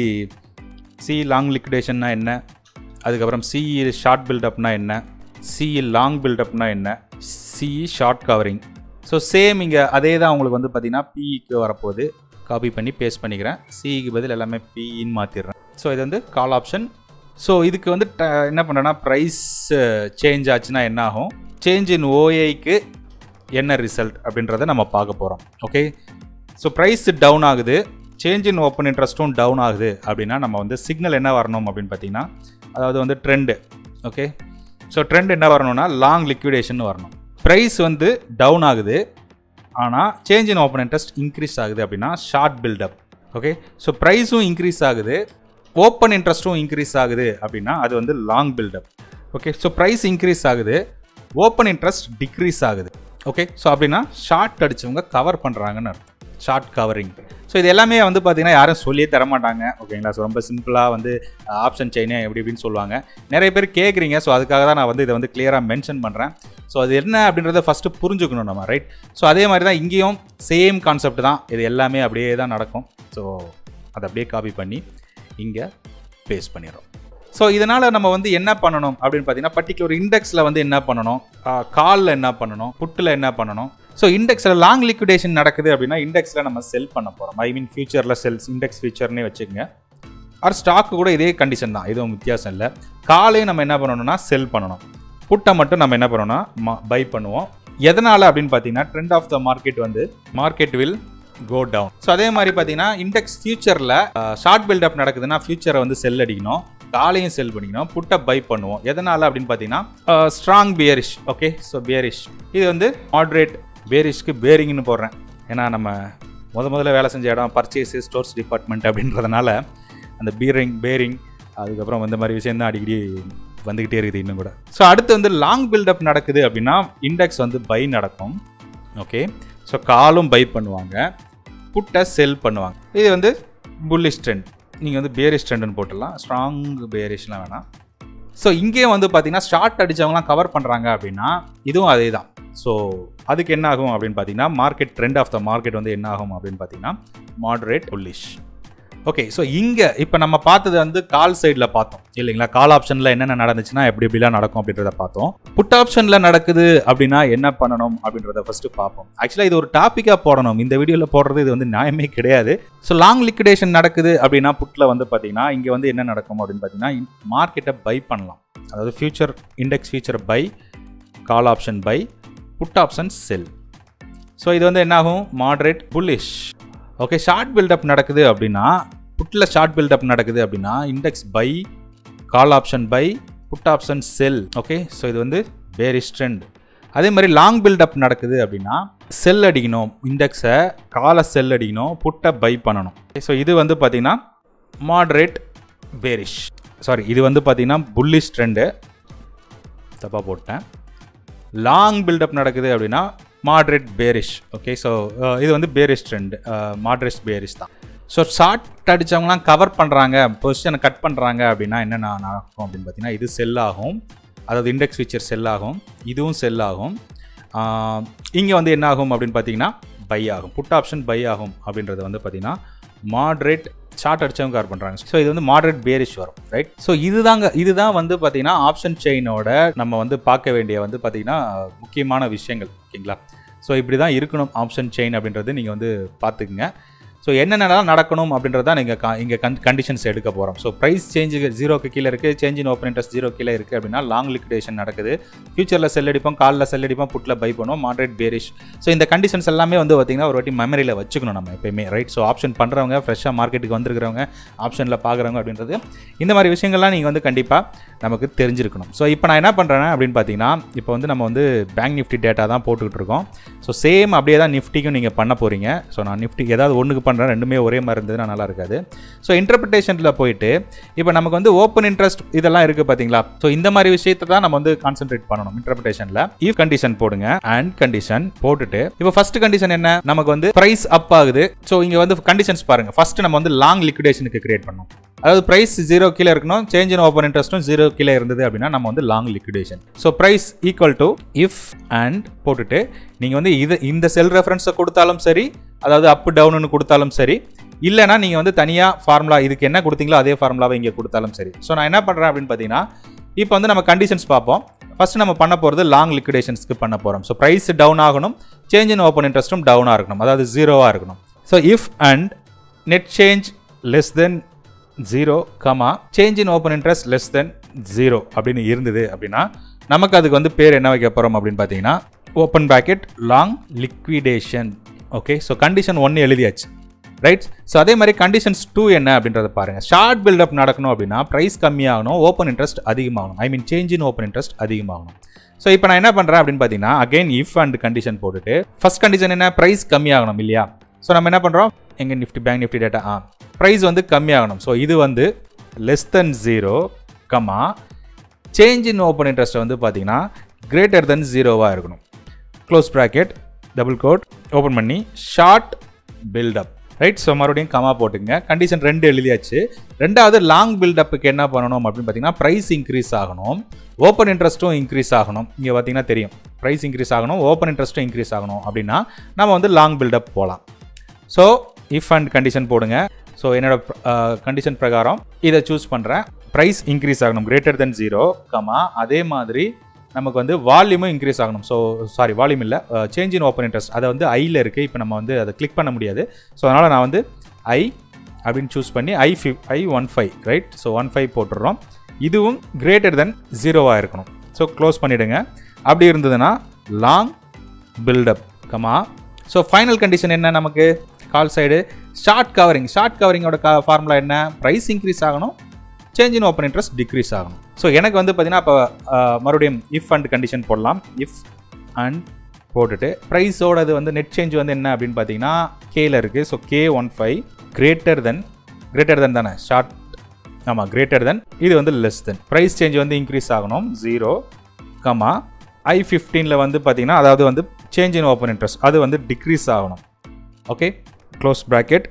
சி லாங் லிக்விடேஷன்னா என்ன அதுக்கப்புறம் சி ஷார்ட் பில்டப்னா என்ன சி லாங் பில்டப்னா என்ன C short covering so same இங்கே அதே தான் உங்களுக்கு வந்து பார்த்தீங்கன்னா பிஇக்கு வரப்போகுது காப்பி பண்ணி பேஸ்ட் பண்ணிக்கிறேன் சிக்கு பதில் எல்லாமே பிஇன்னு மாற்றிடுறேன் ஸோ இது வந்து கால் ஆப்ஷன் ஸோ இதுக்கு வந்து ட- என்ன பண்ணுறேன்னா ப்ரைஸ் சேஞ்ச் ஆச்சுன்னா என்ன ஆகும் சேஞ்ச் இன் ஓஏக்கு என்ன ரிசல்ட் அப்படின்றத நம்ம பார்க்க போகிறோம் ஓகே ஸோ ப்ரைஸ் டவுன் ஆகுது சேஞ்ச் இன் ஓப்பன் இன்ட்ரெஸ்ட்டும் டவுன் ஆகுது அப்படின்னா நம்ம வந்து சிக்னல் என்ன வரணும் அப்படின்னு பார்த்தீங்கன்னா அதாவது வந்து ட்ரெண்டு ஓகே ஸோ ட்ரெண்ட் என்ன வரணும்னா லாங் லிக்விடேஷன் வரணும் ப்ரைஸ் வந்து டவுன் ஆகுது ஆனால் change in open interest increase ஆகுது அப்படின்னா ஷார்ட் பில்டப் ஓகே ஸோ ப்ரைஸும் இன்க்ரீஸ் ஆகுது ஓப்பன் இன்ட்ரெஸ்ட்டும் இன்க்ரீஸ் ஆகுது அப்படின்னா அது வந்து long buildup okay so price increase ஆகுது ஓப்பன் இன்ட்ரெஸ்ட் டிக்ரீஸ் ஆகுது ஓகே ஸோ அப்படின்னா ஷார்ட் அடிச்சவங்க கவர் பண்ணுறாங்கன்னு அர்த்தம் ஷார்ட் கவரிங் ஸோ இது எல்லாமே வந்து பார்த்தீங்கன்னா யாரும் சொல்லியே தர மாட்டாங்க ஓகேங்களா ஸோ ரொம்ப சிம்பிளாக வந்து ஆப்ஷன் செயினே எப்படி இப்படின்னு சொல்லுவாங்க நிறைய பேர் கேட்குறீங்க ஸோ அதுக்காக தான் நான் வந்து இதை வந்து கிளியராக மென்ஷன் பண்ணுறேன் ஸோ அது என்ன அப்படின்றத ஃபஸ்ட்டு புரிஞ்சுக்கணும் நம்ம ரைட் ஸோ அதே மாதிரி தான் இங்கேயும் சேம் கான்செப்ட் தான் இது எல்லாமே அப்படியே தான் நடக்கும் ஸோ அதை அப்படியே காப்பி பண்ணி இங்கே பேஸ்ட் பண்ணிடுறோம் ஸோ இதனால் நம்ம வந்து என்ன பண்ணணும் அப்படின்னு பார்த்தீங்கன்னா பர்டிகுலர் இண்டெக்ஸில் வந்து என்ன பண்ணணும் காலில் என்ன பண்ணணும் புட்டில் என்ன பண்ணணும் ஸோ இண்டெக்ஸில் லாங் லிக்விடேஷன் நடக்குது அப்படின்னா இண்டெக்ஸில் நம்ம செல் பண்ண போகிறோம் ஐ மீன் ஃபியூச்சரில் செல்ஸ் இண்டெக்ஸ் ஃபியூச்சர்னே வச்சுக்கோங்க ஆர் ஸ்டாக்கு கூட இதே கண்டிஷன் தான் எதுவும் வித்தியாசம் இல்லை காலையும் நம்ம என்ன பண்ணணும்னா செல் பண்ணணும் புட்டை மட்டும் நம்ம என்ன பண்ணணும்னா பை பண்ணுவோம் எதனால் அப்படின்னு பார்த்தீங்கன்னா ட்ரெண்ட் ஆஃப் த மார்க்கெட் வந்து market will go down so அதே மாதிரி பார்த்தீங்கன்னா இண்டெக்ஸ் ஃபியூச்சரில் ஷார்ட் பில்டப் நடக்குதுன்னா ஃபியூச்சரை வந்து செல் அடிக்கணும் காலையும் செல் பண்ணிக்கணும் புட்டை பை பண்ணுவோம் எதனால் அப்படின்னு பார்த்தீங்கன்னா strong bearish okay so bearish இது வந்து மாட்ரேட் பேரிஷ்க்கு பேரிங்னு போடுறேன் ஏன்னா நம்ம முத முதல்ல வேலை செஞ்ச இடம் பர்ச்சேஸ் ஸ்டோர்ஸ் டிபார்ட்மெண்ட் அப்படின்றதுனால அந்த பீரிங் பேரிங் அதுக்கப்புறம் இந்த மாதிரி விஷயம் தான் அடிக்கடி வந்துக்கிட்டே இருக்குது இன்னும் கூட ஸோ அடுத்து வந்து லாங் பில்டப் நடக்குது அப்படின்னா இண்டெக்ஸ் வந்து பை நடக்கும் ஓகே ஸோ காலும் பை பண்ணுவாங்க புட்டை செல் பண்ணுவாங்க இது வந்து புல்லிஷ் ட்ரெண்ட் நீங்கள் வந்து பேரிஷ் ட்ரெண்டுன்னு போட்டுடலாம் ஸ்ட்ராங் பேரிஷ்லாம் வேணாம் ஸோ இங்கேயும் வந்து பார்த்தீங்கன்னா ஷார்ட் அடிச்சவங்கலாம் கவர் பண்ணுறாங்க அப்படின்னா இதுவும் அதே தான் ஸோ அதுக்கு என்ன ஆகும் அப்படின்னு பார்த்தீங்கன்னா market trend of the market வந்து என்ன ஆகும் அப்படின்னு பார்த்தீங்கன்னா மாடரேட் புல்லிஷ் ஓகே ஸோ இங்கே இப்போ நம்ம பார்த்தது வந்து கால் சைடில் பார்த்தோம் இல்லைங்களா கால் ஆப்ஷனில் என்னென்ன நடந்துச்சுன்னா எப்படி எப்படிலாம் நடக்கும் அப்படின்றத பார்த்தோம் புட் ஆப்ஷனில் நடக்குது அப்படின்னா என்ன பண்ணணும் அப்படின்றத ஃபஸ்ட்டு பார்ப்போம் ஆக்சுவலாக இது ஒரு டாப்பிக்காக போடணும் இந்த வீடியோவில் போடுறது இது வந்து நியாயமே கிடையாது ஸோ லாங் லிக்விடேஷன் நடக்குது அப்படின்னா புட்டில் வந்து பார்த்தீங்கன்னா இங்கே வந்து என்ன நடக்கும் அப்படின்னு பார்த்தீங்கன்னா மார்க்கெட்டை பை பண்ணலாம் அதாவது future index future buy call option buy put option sell so இது வந்து என்னாகும் moderate bullish okay short buildup நடக்குது அப்படின்னா புட்டில் ஷார்ட் பில்டப் நடக்குது அப்படின்னா index buy call option buy put option sell okay so இது வந்து பேரிஷ் ட்ரெண்ட் அதே மாதிரி லாங் பில்டப் நடக்குது அப்படின்னா செல் அடிக்கணும் இண்டெக்ஸை காலை செல் அடிக்கணும் புட்டை பை பண்ணணும் ஸோ இது வந்து பார்த்தீங்கன்னா மாடரேட் பேரிஷ் சாரி இது வந்து பார்த்தீங்கன்னா புல்லிஷ் ட்ரெண்டு தப்பாக போட்டேன் லாங் பில்டப் நடக்குது அப்படின்னா மாட்ரேட் பேரிஷ் ஓகே ஸோ இது வந்து பேரிஷ் ட்ரெண்ட் மாட்ரேட் பேரிஷ் தான் ஸோ ஷார்ட் அடித்தவங்களாம் கவர் பண்ணுறாங்க பொசிஷனை கட் பண்ணுறாங்க அப்படின்னா என்னென்ன நடக்கும் அப்படின்னு பார்த்தீங்கன்னா இது செல் ஆகும் அதாவது இண்டெக்ஸ் ஃபீச்சர் செல் ஆகும் இதுவும் செல் ஆகும் இங்கே வந்து என்ன ஆகும் அப்படின்னு பார்த்தீங்கன்னா பை ஆகும் புட் ஆப்ஷன் பை ஆகும் அப்படின்றது வந்து பார்த்தீங்கன்னா மாட்ரேட் ஷார்ட் அடிச்சவங்க கவர் பண்ணுறாங்க ஸோ இது வந்து மாட்ரேட் பேரிஷ் வரும் ரைட் ஸோ இதுதாங்க இதுதான் வந்து பார்த்தீங்கன்னா ஆப்ஷன் செயினோட நம்ம வந்து பார்க்க வேண்டிய வந்து பார்த்தீங்கன்னா முக்கியமான விஷயங்கள் ஓகேங்களா ஸோ இப்படி தான் இருக்கணும் ஆப்ஷன் செயின் அப்படின்றது நீங்கள் வந்து பார்த்துக்குங்க ஸோ என்னென்னலாம் நடக்கணும் அப்படின்றத நீங்கள் கா இங்கே கன் கண்டிஷன்ஸ் எடுக்க போகிறோம் ஸோ ப்ரைஸ் சேஞ்சு ஜீரோக்கு கீழே இருக்குது change in open interest zero கீழே இருக்குது அப்படின்னா லாங் லிக்விடேஷன் நடக்குது ஃபியூச்சரில் செல் அடிப்போம் காலில் செல் அடிப்போம் புட்டில் பை பண்ணுவோம் மாட்ரேட் பேரிஷ் ஸோ இந்த கண்டிஷன்ஸ் எல்லாமே வந்து பார்த்திங்கன்னா ஒரு வாட்டி மெமரியில் வச்சுக்கணும் நம்ம எப்பயுமே ரைட் ஸோ ஆப்ஷன் பண்ணுறவங்க ஃப்ரெஷ்ஷாக மார்க்கெட்டுக்கு வந்திருக்கிறவங்க ஆப்ஷனில் பார்க்குறவங்க அப்படின்றது இந்த மாதிரி விஷயங்கள்லாம் நீங்கள் வந்து கண்டிப்பாக நமக்கு தெரிஞ்சிருக்கணும் ஸோ இப்போ நான் என்ன பண்ணுறேன் அப்படின்னு பார்த்தீங்கன்னா இப்போ வந்து நம்ம வந்து பேங்க் நிஃப்டி டேட்டா தான் போட்டுக்கிட்டு இருக்கோம் ஸோ சேம் அப்படியே தான் நிஃப்டிக்கும் நீங்கள் பண்ண போகிறீங்க ஸோ நான் நிஃப்டி ஏதாவது ஒன்றுக்கு பண்ணுறேன் ரெண்டுமே ஒரே மாதிரி இருந்ததுன்னா நல்லா இருக்காது ஸோ இன்டர்பிரிட்டேஷனில் போயிட்டு இப்போ நமக்கு வந்து ஓப்பன் இன்ட்ரெஸ்ட் இதெல்லாம் இருக்குது பார்த்தீங்களா ஸோ இந்த மாதிரி விஷயத்தை தான் நம்ம வந்து கான்சென்ட்ரேட் பண்ணணும் இன்டர்பிரிட்டேஷனில் இஃப் கண்டிஷன் போடுங்க அண்ட் கண்டிஷன் போட்டுட்டு இப்போ ஃபர்ஸ்ட் கண்டிஷன் என்ன நமக்கு வந்து ப்ரைஸ் அப் ஆகுது ஸோ இங்கே வந்து கண்டிஷன்ஸ் பாருங்க ஃபர்ஸ்ட் நம்ம வந்து லாங் லிக்விடேஷனுக்கு கிரியேட் பண்ணணும் அதாவது ப்ரைஸ் ஜீரோ கீழே இருக்கணும் சேஞ்ச் இன் ஓப்பன் இன்ட்ரெஸ்ட்டும் ஜீரோ கீழே இருந்தது அப்படின்னா நம்ம வந்து long liquidation so price equal to if and போட்டுட்டு நீங்கள் வந்து இது இந்த செல் ரெஃபரன்ஸை கொடுத்தாலும் சரி அதாவது அப் டவுன்னு கொடுத்தாலும் சரி இல்லைனா நீங்கள் வந்து தனியாக ஃபார்முலா இதுக்கு என்ன கொடுத்தீங்களோ அதே ஃபார்முலாவை இங்கே கொடுத்தாலும் சரி ஸோ நான் என்ன பண்ணுறேன் அப்படின்னு பார்த்தீங்கன்னா இப்போ வந்து நம்ம கண்டிஷன்ஸ் பார்ப்போம் ஃபர்ஸ்ட் நம்ம பண்ண போகிறது லாங் லிக்விடேஷன்ஸ்க்கு பண்ண போகிறோம் ஸோ ப்ரைஸ் டவுன் ஆகணும் சேஞ்ச் இன் ஓப்பன் இன்ட்ரெஸ்ட்டும் டவுனாக இருக்கணும் அதாவது ஜீரோவாக இருக்கணும் so if and net change less than zero comma change in open interest less than zero அப்படின்னு இருந்தது அப்படின்னா நமக்கு அதுக்கு வந்து பேர் என்ன வைக்க போகிறோம் அப்படின்னு பார்த்தீங்கன்னா open bracket long liquidation okay so condition ஒன்று எழுதியாச்சு ரைட் ஸோ அதே மாதிரி கண்டிஷன்ஸ் டூ என்ன அப்படின்றத பாருங்கள் ஷார்ட் பில்டப் நடக்கணும் அப்படின்னா ப்ரைஸ் கம்மியாகணும் ஓப்பன் இன்ட்ரெஸ்ட் அதிகமாகணும் I mean change in open interest அதிகமாகணும் ஸோ இப்போ நான் என்ன பண்ணுறேன் அப்படின்னு பார்த்தீங்கன்னா அகைன் இஃப் அண்ட் கண்டிஷன் போட்டுட்டு ஃபர்ஸ்ட் கண்டிஷன் என்ன ப்ரைஸ் கம்மியாகணும் இல்லையா ஸோ நம்ம என்ன பண்ணுறோம் எங்கே Nifty bank Nifty data ah price வந்து கம்மியாகணும் ஸோ இது வந்து less than zero comma change in open interest வந்து பார்த்தீங்கன்னா கிரேட்டர் தென் ஜீரோவாக இருக்கணும் close bracket double quote open பண்ணி ஷார்ட் பில்டப் ரைட் ஸோ மறுபடியும் கமா போட்டுங்க கண்டிஷன் ரெண்டு எழுதியாச்சு ரெண்டாவது லாங் பில்டப்புக்கு என்ன பண்ணணும் அப்படின்னு பார்த்தீங்கன்னா ப்ரைஸ் இன்க்ரீஸ் ஆகணும் ஓப்பன் இன்ட்ரெஸ்ட்டும் இன்க்ரீஸ் ஆகணும் இங்கே பார்த்தீங்கன்னா தெரியும் ப்ரைஸ் இன்க்ரீஸ் ஆகணும் ஓப்பன் இன்ட்ரெஸ்ட்டும் இன்க்ரீஸ் ஆகணும் அப்படின்னா நம்ம வந்து லாங் பில்டப் போகலாம் ஸோ இஃப் அண்ட் கண்டிஷன் போடுங்க ஸோ என்னோட கண்டிஷன் பிரகாரம் இதை சூஸ் பண்ணுறேன் ப்ரைஸ் இன்க்ரீஸ் ஆகணும் கிரேட்டர் தென் ஜீரோ கமா அதே மாதிரி நமக்கு வந்து வால்யூமும் இன்க்ரீஸ் ஆகணும் ஸோ சாரி வால்யூம் இல்லை சேஞ்ச் இன் ஓப்பன் இன்ட்ரெஸ்ட் அதை வந்து ஐயில் இருக்குது இப்போ நம்ம வந்து அதை கிளிக் பண்ண முடியாது ஸோ அதனால் நான் வந்து ஐ அப்படின்னு சூஸ் பண்ணி ஐ ஃபி I one five right so one five போட்டுடுறோம் இதுவும் கிரேட்டர் தென் ஜீரோவாக இருக்கணும் ஸோ க்ளோஸ் பண்ணிவிடுங்க அப்படி இருந்ததுன்னா long buildup comma so final condition என்ன நமக்கு call side short covering short கவரிங்கோட கா ஃபார்முலா என்ன ப்ரைஸ் இன்க்ரீஸ் ஆகணும் change in open interest decrease ஆகணும் ஸோ எனக்கு வந்து பார்த்தீங்கன்னா இப்போ மறுபடியும் இஃப் அண்ட் கண்டிஷன் போடலாம் இஃப் அண்ட் போட்டுட்டு ப்ரைஸோட அது வந்து நெட் சேஞ்ச் வந்து என்ன அப்படின்னு பார்த்தீங்கன்னா கேல இருக்குது so K one five greater than greater than தானே ஷார்ட் ஆமாம் கிரேட்டர் தென் இது வந்து லெஸ் தென் ப்ரைஸ் சேஞ்ச் வந்து இன்க்ரீஸ் ஆகணும் ஜீரோ கமா ஐ ஃபிஃப்டீனில் வந்து பார்த்தீங்கன்னா அதாவது வந்து சேஞ்ச் இன் ஓப்பன் இன்ட்ரெஸ்ட் அது வந்து டிக்ரீஸ் ஆகணும் ஓகே க்ளோஸ் ப்ராக்கெட்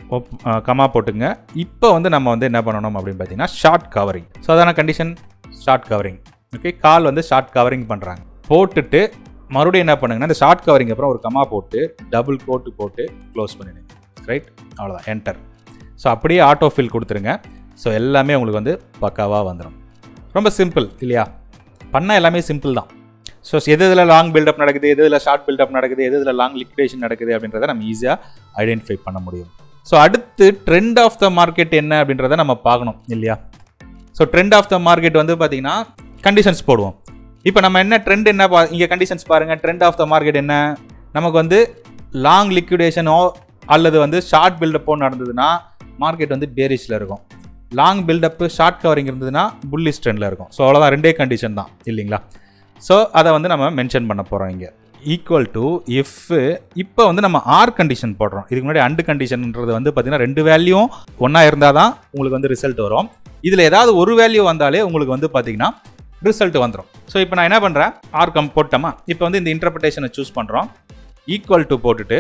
கமா போட்டுங்க இப்போ வந்து நம்ம வந்து என்ன பண்ணணும் அப்படின்னு பார்த்தீங்கன்னா ஷார்ட் கவரிங் ஸோ அதான condition short covering okay call வந்து ஷார்ட் கவரிங் பண்ணுறாங்க போட்டுட்டு மறுபடியும் என்ன பண்ணுங்கன்னா இந்த ஷார்ட் கவரிங் அப்புறம் ஒரு கமா போட்டு டபுள் கோட்டு போட்டு க்ளோஸ் பண்ணிடுங்க ரைட் அவ்வளோதான் என்டர் ஸோ அப்படியே ஆட்டோ ஃபில் கொடுத்துருங்க ஸோ எல்லாமே உங்களுக்கு வந்து பக்காவாக வந்துடும் ரொம்ப சிம்பிள் இல்லையா பண்ண எல்லாமே சிம்பிள் தான் ஸோ எது இதில் லாங் பில்டப் நடக்குது எது இதில் ஷார்ட் பில்டப் நடக்குது எது இதில் லாங் லிக்விடேஷன் நடக்குது அப்படின்றத நம்ம ஈஸியாக ஐடென்டிஃபை பண்ண முடியும் ஸோ அடுத்து ட்ரெண்ட் ஆஃப் த மார்க்கெட் என்ன அப்படின்றத நம்ம பார்க்கணும் இல்லையா so trend of the market வந்து பார்த்தீங்கன்னா கண்டிஷன்ஸ் போடுவோம் இப்போ நம்ம என்ன ட்ரெண்ட் என்ன பா இங்கே கண்டிஷன்ஸ் பாருங்கள் ட்ரெண்ட் ஆஃப் த மார்க்கெட் என்ன நமக்கு வந்து லாங் லிக்விடேஷனோ அல்லது வந்து ஷார்ட் பில்டப்போ நடந்ததுன்னா மார்க்கெட் வந்து பேரிஷில் இருக்கும் லாங் பில்டப்பு ஷார்ட் கவரிங் இருந்ததுன்னா புல்லிஷ் ட்ரெண்டில் இருக்கும் ஸோ அவ்வளோதான் ரெண்டே கண்டிஷன் தான் இல்லைங்களா ஸோ அதை வந்து நம்ம மென்ஷன் பண்ண போகிறோம் இங்கே ஈக்குவல் டு இஃப் இப்போ வந்து நம்ம ஆர் கண்டிஷன் போடுறோம் இதுக்கு முன்னாடி அண்டு கண்டிஷன்ன்றது வந்து பார்த்தீங்கன்னா ரெண்டு வேல்யூவும் ஒன்றா இருந்தால் தான் உங்களுக்கு வந்து ரிசல்ட் வரும் இதில் ஏதாவது ஒரு வேல்யூ வந்தாலே உங்களுக்கு வந்து பார்த்தீங்கன்னா ரிசல்ட் வந்துடும் ஸோ இப்போ நான் என்ன பண்ணுறேன் ஆர் கம் போட்டோமா இப்போ வந்து இந்த இன்டர்பிரிட்டேஷனை சூஸ் பண்ணுறோம் ஈக்குவல் டு போட்டுட்டு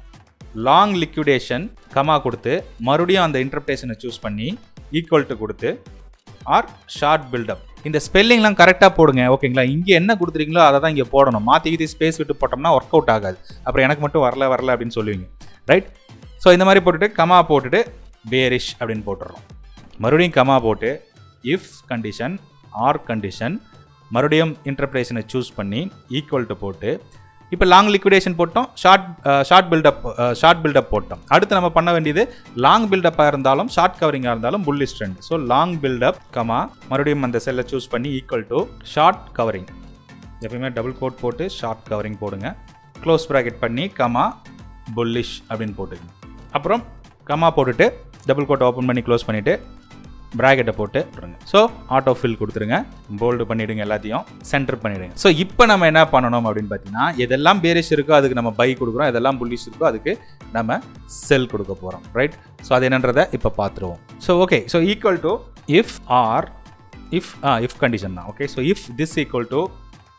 லாங் லிக்விடேஷன் கமா கொடுத்து மறுபடியும் அந்த இன்டர்பிரேஷனை சூஸ் பண்ணி ஈக்குவல் டு கொடுத்து ஆர் ஷார்ட் பில்டப் இந்த ஸ்பெல்லிங்லாம் கரெக்டாக போடுங்க ஓகேங்களா இங்கே என்ன கொடுத்துறீங்களோ அதை தான் இங்கே போடணும் மாற்றி இது ஸ்பேஸ் விட்டு போட்டோம்னா ஒர்க் அவுட் ஆகாது அப்புறம் எனக்கு மட்டும் வரல வரல அப்படின்னு சொல்லுவீங்க ரைட் ஸோ இந்த மாதிரி போட்டுட்டு கமா போட்டுட்டு பேரிஷ் அப்படின்னு போட்டுடுறோம் மறுபடியும் கமா போட்டு இஃப் கண்டிஷன் ஆர் கண்டிஷன் மறுபடியும் இன்டர்பிரேஷனை சூஸ் பண்ணி ஈக்குவல் டு போட்டு இப்போ லாங் லிக்விடேஷன் போட்டோம் short short buildup short buildup போட்டோம் அடுத்து நம்ம பண்ண வேண்டியது லாங் பில்டப்பாக இருந்தாலும் ஷார்ட் கவரிங்காக இருந்தாலும் bullish trend so long buildup comma மறுபடியும் அந்த செல்லை சூஸ் பண்ணி ஈக்குவல் டு ஷார்ட் கவரிங் எப்பயுமே டபுள் கோட் போட்டு ஷார்ட் கவரிங் போடுங்க க்ளோஸ் ப்ராக்கெட் பண்ணி கமா புல்லிஷ் அப்படின்னு போட்டுங்க அப்புறம் கமா போட்டுட்டு டபுள் கோட் ஓப்பன் பண்ணி க்ளோஸ் பண்ணிவிட்டு ப்ராக்கெட்டை போட்டு விட்ருங்க ஸோ ஆட்டோ ஃபில் கொடுத்துருங்க போல்டு பண்ணிவிடுங்க எல்லாத்தையும் சென்டர் பண்ணிவிடுங்க ஸோ இப்போ நம்ம என்ன பண்ணணும் அப்படின்னு பார்த்தீங்கன்னா எதெல்லாம் பேரிஷ் இருக்கோ அதுக்கு நம்ம பை கொடுக்குறோம் எதெல்லாம் புல்லிஷ் இருக்கோ அதுக்கு நம்ம செல் கொடுக்க போகிறோம் ரைட் ஸோ அது என்னன்றதை இப்போ பார்த்துருவோம் so okay so equal to if or if ah if condition தான் okay so if this equal to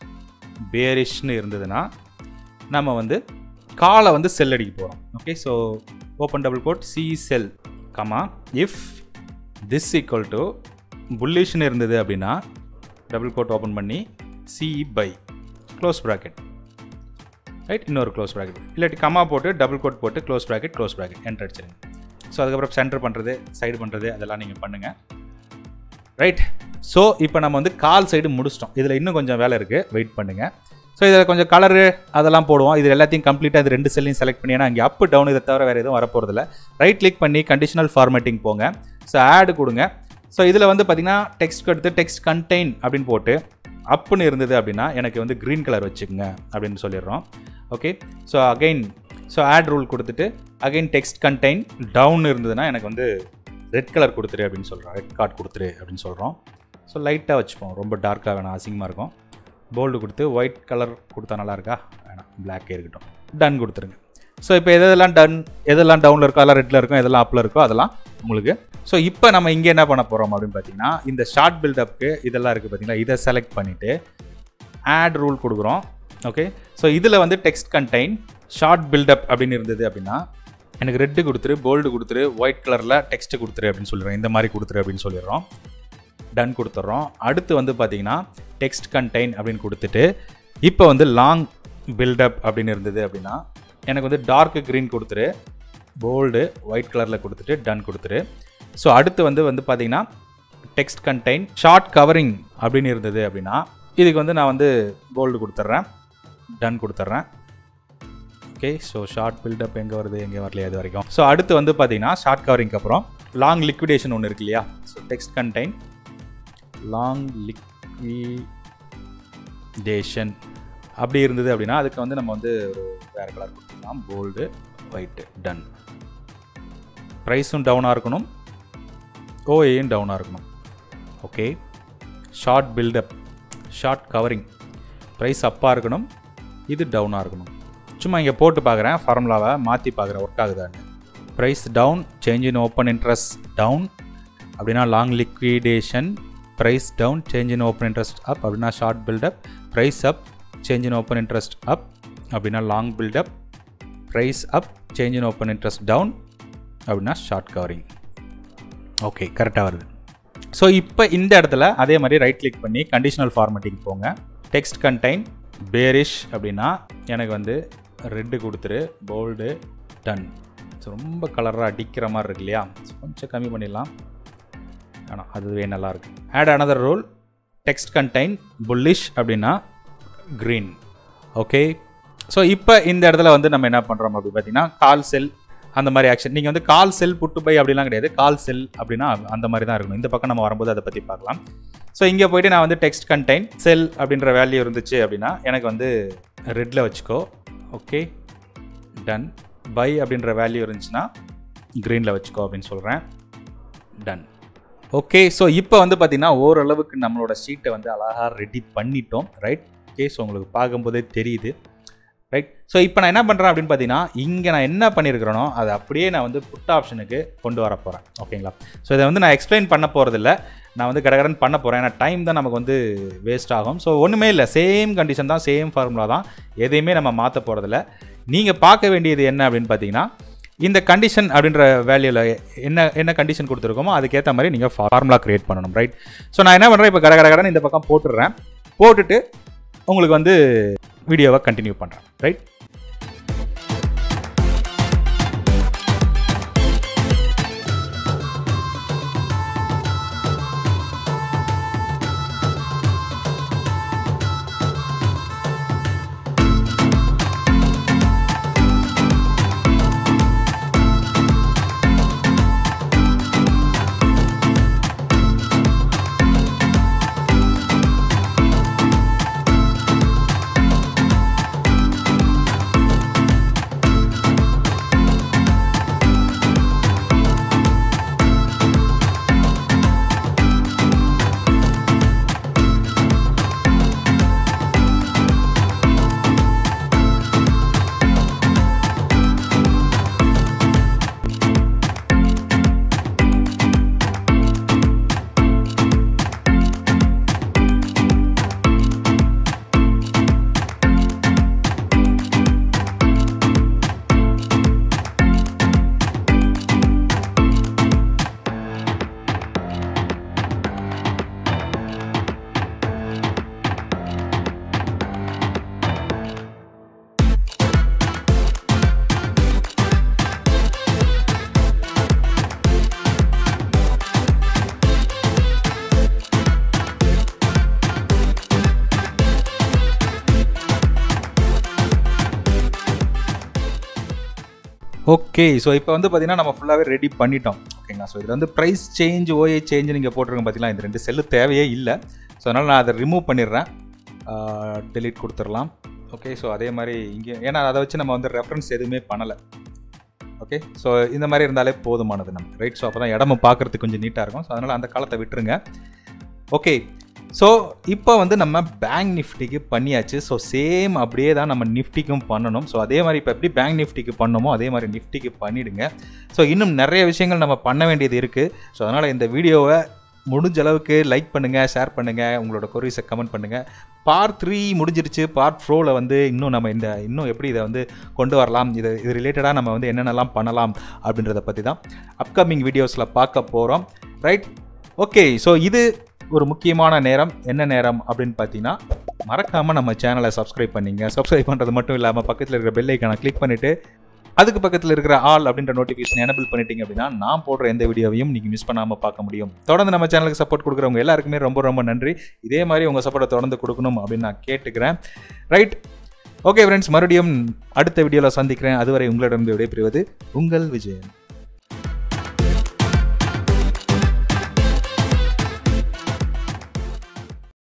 பேரிஷ்னு இருந்ததுன்னா நம்ம வந்து காலை வந்து செல் அடிக்க போகிறோம் okay so open double quote C sell comma if this equal to புல்லிஷ்னு இருந்தது அப்படின்னா டபுள் கோட் ஓப்பன் பண்ணி C buy close bracket right இன்னொரு க்ளோஸ் ப்ராக்கெட் இல்லாட்டி கமா போட்டு டபுள் கோட் போட்டு close bracket close bracket enter அடிச்சிருங்க so அதுக்கப்புறம் சென்டர் பண்ணுறது சைடு பண்ணுறது அதெல்லாம் நீங்கள் பண்ணுங்கள் ரைட் ஸோ இப்போ நம்ம வந்து கால் சைடு முடிச்சிட்டோம் இதில் இன்னும் கொஞ்சம் வேலை இருக்குது வெயிட் பண்ணுங்கள் ஸோ இதில் கொஞ்சம் கலரு அதெல்லாம் போடுவோம் இது எல்லாத்தையும் கம்ப்ளீட்டாக இது ரெண்டு செல்லையும் செலக்ட் பண்ணி ஏன்னா இங்கே அப் டவுன் இதை தவிர வேறு எதுவும் வரப்போகிறதில்ல ரைட் கிளிக் பண்ணி கண்டிஷனல் ஃபார்மேட்டிங் போங்க ஸோ ஆடு கொடுங்க ஸோ இதில் வந்து பார்த்தீங்கன்னா டெக்ஸ்ட் எடுத்து டெக்ஸ்ட் கண்டெயின் அப்படின்னு போட்டு அப்புன்னு இருந்தது அப்படின்னா எனக்கு வந்து க்ரீன் கலர் வச்சுக்கோங்க அப்படின்னு சொல்லிடுறோம் okay so again so add rule கொடுத்துட்டு அகைன் டெக்ஸ்ட் கண்டெயின் டவுன் இருந்ததுன்னா எனக்கு வந்து ரெட் கலர் கொடுத்துரு அப்படின்னு சொல்கிறோம் ரெட் கார்டு கொடுத்துரு அப்படின்னு சொல்கிறோம் ஸோ லைட்டாக வச்சுப்போம் ரொம்ப டார்க்காக வேணாம் அசிங்கமாக இருக்கும் போல்டு கொடுத்து ஒயிட் கலர் கொடுத்தா நல்லா இருக்கா வேணாம் பிளாக்கே இருக்கட்டும் டன் கொடுத்துருங்க ஸோ இப்போ எதெல்லாம் டன் எதெல்லாம் டவுனில் இருக்கோ அதெல்லாம் ரெட்டில் இருக்கும் எதெல்லாம் அப்பில் இருக்கோ அதெல்லாம் உங்களுக்கு ஸோ இப்போ நம்ம இங்கே என்ன பண்ண போகிறோம் அப்படின்னு பார்த்தீங்கன்னா இந்த ஷார்ட் பில்டப்க்கு இதெல்லாம் இருக்குது பார்த்தீங்களா இதை செலக்ட் பண்ணிவிட்டு ஆட் ரூல் கொடுக்குறோம் ஓகே ஸோ இதில் வந்து டெக்ஸ்ட் கண்டெயின் ஷார்ட் பில்டப் அப்படின்னு இருந்தது அப்படின்னா எனக்கு ரெட்டு கொடுத்துரு போல்டு கொடுத்துரு ஒயிட் கலரில் டெக்ஸ்ட் கொடுத்துரு அப்படின்னு சொல்லிடுறோம் இந்த மாதிரி கொடுத்துரு அப்படின்னு சொல்லிடுறோம் டன் கொடுத்துட்றோம் அடுத்து வந்து பார்த்தீங்கன்னா டெக்ஸ்ட் கண்டெயின் அப்படின்னு கொடுத்துட்டு இப்போ வந்து லாங் பில்டப் அப்படின்னு இருந்தது அப்படின்னா எனக்கு வந்து டார்க் க்ரீன் கொடுத்துரு போல்டு ஒயிட் கலரில் கொடுத்துட்டு டன் கொடுத்துரு ஸோ அடுத்து வந்து வந்து பார்த்தீங்கன்னா டெக்ஸ்ட் கண்டெயின் ஷார்ட் கவரிங் அப்படின்னு இருந்தது அப்படின்னா இதுக்கு வந்து நான் வந்து போல்டு கொடுத்துட்றேன் டன் கொடுத்துட்றேன் ஓகே ஸோ ஷார்ட் பில்டப் எங்கே வருது எங்கே வரலையா இது வரைக்கும் ஸோ அடுத்து வந்து பார்த்தீங்கன்னா ஷார்ட் கவரிங்க்கு அப்புறம் லாங் லிக்விடேஷன் ஒன்று இருக்கு இல்லையா so text contain long liquidation அப்படி இருந்தது அப்படின்னா அதுக்கு வந்து நம்ம வந்து ஒரு வேறு கலர் கொடுத்துக்கலாம் போல்டு ஒயிட்டு டன் ப்ரைஸும் டவுனாக இருக்கணும் ஓஏயும் டவுனாக இருக்கணும் okay short buildup short covering price அப்பாக இருக்கணும் இது டவுனாக இருக்கணும் சும்மா இங்கே போட்டு பார்க்குறேன் ஃபார்முலாவை மாற்றி பார்க்குறேன் ஒர்க் ஆகுதான்னு price down change in open interest down அப்படின்னா long liquidation price down change in open interest up அப்படின்னா short buildup price up change in open interest up அப்படின்னா long buildup price up change in open interest down அப்படின்னா ஷார்ட் கவரிங் ஓகே கரெக்டாக வருது ஸோ இப்போ இந்த இடத்துல அதே மாதிரி ரைட் கிளிக் பண்ணி கண்டிஷனல் ஃபார்மேட்டிங் போங்க டெக்ஸ்ட் கண்டெயின் பேரிஷ் அப்படின்னா எனக்கு வந்து ரெட்டு கொடுத்துரு போல்டு டன் ஸோ ரொம்ப கலராக அடிக்கிற மாதிரி இருக்கு இல்லையா So, கொஞ்சம் கம்மி பண்ணிடலாம் ஆனால் அதுவே நல்லாயிருக்கு add another rule text contain bullish அப்படின்னா க்ரீன் ஓகே ஸோ இப்போ இந்த இடத்துல வந்து நம்ம என்ன பண்ணுறோம் அப்படி பார்த்தீங்கன்னா கால் செல் அந்த மாதிரி ஆக்ஷன் நீங்கள் வந்து கால் செல் புட்டு பை அப்படிலாம் கிடையாது கால் செல் அப்படின்னா அந்த மாதிரி தான் இருக்கணும் இந்த பக்கம் நம்ம வரும்போது அதை பற்றி பார்க்கலாம் ஸோ இங்கே போயிட்டு நான் வந்து டெக்ஸ்ட் கண்டெயின் செல் அப்படின்ற வேல்யூ இருந்துச்சு அப்படின்னா எனக்கு வந்து ரெட்டில் வச்சுக்கோ ஓகே டன் பை அப்படின்ற வேல்யூ இருந்துச்சுன்னா க்ரீனில் வச்சுக்கோ அப்படின்னு சொல்கிறேன் டன் ஓகே ஸோ இப்போ வந்து பார்த்தீங்கன்னா ஓரளவுக்கு நம்மளோட ஷீட்டை வந்து அழகாக ரெடி பண்ணிட்டோம் ரைட் ஓகே ஸோ உங்களுக்கு பார்க்கும்போதே தெரியுது ரைட் ஸோ இப்போ நான் என்ன பண்ணுறேன் அப்படின்னு பார்த்தீங்கன்னா இங்கே நான் என்ன பண்ணியிருக்கிறேனோ அதை அப்படியே நான் வந்து புட் ஆப்ஷனுக்கு கொண்டு வர போகிறேன் ஓகேங்களா ஸோ இதை வந்து நான் எக்ஸ்பிளைன் பண்ண போகிறதில்ல நான் வந்து கடகடன் பண்ண போகிறேன் ஏன்னா டைம் தான் நமக்கு வந்து வேஸ்ட் ஆகும் ஸோ ஒன்றுமே இல்லை சேம் கண்டிஷன் தான் சேம் ஃபார்முலா தான் எதையுமே நம்ம மாற்ற போகிறதில்ல நீங்கள் பார்க்க வேண்டியது என்ன அப்படின்னு பார்த்தீங்கன்னா இந்த கண்டிஷன் அப்படின்ற வேல்யூவில் என்ன என்ன கண்டிஷன் கொடுத்துருக்கோமோ அதுக்கேற்ற மாதிரி நீங்கள் ஃபார்முலா க்ரியேட் பண்ணணும் ரைட் ஸோ நான் என்ன பண்ணுறேன் இப்போ கட கடகடன்னு இந்த பக்கம் போட்டுடுறேன் போட்டுட்டு உங்களுக்கு வந்து வீடியோவை கண்டினியூ பண்ணுறேன் ரைட் ஓகே ஸோ இப்போ வந்து பார்த்தீங்கன்னா நம்ம ஃபுல்லாகவே ரெடி பண்ணிட்டோம் ஓகேங்களா ஸோ இதில் வந்து ப்ரைஸ் சேஞ்ச் ஓஏ சேஞ்ச் நீங்கள் போட்டிருங்க பார்த்தீங்களா இந்த ரெண்டு செல்லு தேவையே இல்லை ஸோ அதனால் நான் அதை ரிமூவ் பண்ணிடுறேன் டெலீட் கொடுத்துடலாம் ஓகே ஸோ அதே மாதிரி இங்கே ஏன்னா அதை வச்சு நம்ம வந்து ரெஃபரன்ஸ் எதுவுமே பண்ணலை ஓகே ஸோ இந்த மாதிரி இருந்தாலே போதுமானது நமக்கு ரைட் ஸோ அப்போ தான் இடமும் பார்க்குறதுக்கு கொஞ்சம் நீட்டாக இருக்கும் ஸோ அதனால் அந்த காலத்தை விட்டுருங்க ஓகே ஸோ இப்போ வந்து நம்ம பேங்க் நிஃப்டிக்கு பண்ணியாச்சு ஸோ சேம் அப்படியே தான் நம்ம நிஃப்டிக்கும் பண்ணணும் ஸோ அதே மாதிரி இப்போ எப்படி பேங்க் நிஃப்டிக்கு பண்ணணுமோ அதே மாதிரி நிஃப்டிக்கு பண்ணிவிடுங்க ஸோ இன்னும் நிறைய விஷயங்கள் நம்ம பண்ண வேண்டியது இருக்குது ஸோ அதனால் இந்த வீடியோவை முடிஞ்ச அளவுக்கு லைக் பண்ணுங்கள் ஷேர் பண்ணுங்கள் உங்களோட கொரிஸை கமெண்ட் பண்ணுங்கள் பார்ட் த்ரீ முடிஞ்சிருச்சு பார்ட் ஃபோரில் வந்து இன்னும் நம்ம இந்த இன்னும் எப்படி இதை வந்து கொண்டு வரலாம் இது இது ரிலேட்டடாக நம்ம வந்து என்னென்னலாம் பண்ணலாம் அப்படின்றத பற்றி தான் அப்கமிங் வீடியோஸில் பார்க்க போகிறோம் ரைட் ஓகே ஸோ இது ஒரு முக்கியமான நேரம் என்ன நேரம் அப்படின்னு பார்த்தீங்கன்னா மறக்காமல் நம்ம சேனலை சப்ஸ்கிரைப் பண்ணிங்க சப்ஸ்கிரைப் பண்ணுறது மட்டும் இல்லாமல் பக்கத்தில் இருக்கிற பெல் ஐக்கானை கிளிக் பண்ணிவிட்டு அதுக்கு பக்கத்தில் இருக்கிற ஆல் அப்படின்ற நோட்டிஃபிகேஷன் எனபிள் பண்ணிட்டீங்க அப்படின்னா நான் போடுற எந்த வீடியோவையும் நீங்கள் மிஸ் பண்ணாமல் பார்க்க முடியும் தொடர்ந்து நம்ம சேனலுக்கு சப்போர்ட் கொடுக்குறவங்க எல்லாருக்குமே ரொம்ப ரொம்ப நன்றி இதே மாதிரி உங்கள் சப்போர்ட்டை தொடர்ந்து கொடுக்கணும் அப்படின்னு நான் கேட்டுக்கிறேன் ரைட் ஓகே ஃப்ரெண்ட்ஸ் மறுபடியும் அடுத்த வீடியோவில் சந்திக்கிறேன் அதுவரை உங்களிடம் விடைபெறுவது உங்கள் விஜயன்